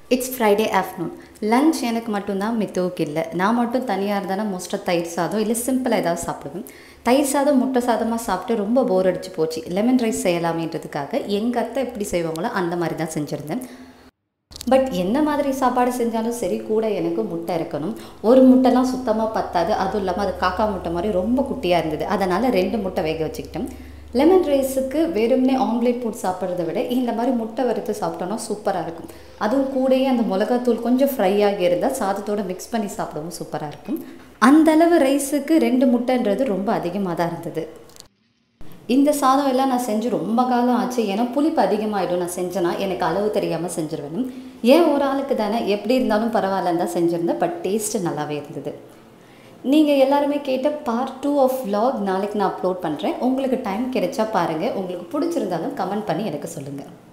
it's Friday afternoon lunch எனக்கு மட்டும்தான் மித்தவுக்கு இல்லை நான் மட்டும் தனியாக இருந்தானா மோஸ்ட்டாக தயிர் சாதம் இல்லை சிம்பிளாக ஏதாவது சாப்பிடுவேன் தயிர் சாதம் முட்டை சாதமாக சாப்பிட்டு ரொம்ப போர் அடிச்சு போச்சு லெமன் ரைஸ் செய்யலாமேன்றதுக்காக எங்கள் அத்தை எப்படி செய்வாங்களோ அந்த மாதிரி தான் செஞ்சுருந்தேன் பட் என்ன மாதிரி சாப்பாடு செஞ்சாலும் சரி கூட எனக்கு முட்டை இருக்கணும் ஒரு முட்டைலாம் சுத்தமாக பத்தாது அதுவும் இல்லாமல் அது காக்கா முட்டை மாதிரி ரொம்ப குட்டியாக இருந்தது அதனால் ரெண்டு முட்டை வேக வச்சுக்கிட்டேன் லெமன் ரைஸுக்கு வெறுமனே ஆம்லேட் போட்டு சாப்பிட்றத விட இந்த மாதிரி முட்டை வறுத்து சாப்பிட்டோன்னா சூப்பராக இருக்கும் அதுவும் கூடயே அந்த மிளகாத்தூள் கொஞ்சம் ஃப்ரை ஆகி இருந்தால் சாதத்தோடு மிக்ஸ் பண்ணி சாப்பிடவும் சூப்பராக இருக்கும் அந்த அளவு ரைஸுக்கு ரெண்டு முட்டைன்றது ரொம்ப அதிகமாக தான் இருந்தது இந்த சாதம் எல்லாம் நான் செஞ்சு ரொம்ப காலம் ஆச்சு ஏன்னா புளிப்பு அதிகமாகிடும் நான் செஞ்சேன்னா எனக்கு அளவு தெரியாமல் செஞ்சுருவேன் ஏன் ஒரு ஆளுக்கு தானே எப்படி இருந்தாலும் பரவாயில்லன்னு தான் செஞ்சுருந்தேன் பட் டேஸ்ட்டு நல்லாவே இருந்தது நீங்கள் எல்லாருமே கேட்ட பார்ட் டூ ஆஃப் vlog நாளைக்கு நான் அப்லோட் பண்ணுறேன் உங்களுக்கு டைம் கிடைச்சா பாருங்கள் உங்களுக்கு பிடிச்சிருந்தாலும் கமெண்ட் பண்ணி எனக்கு சொல்லுங்கள்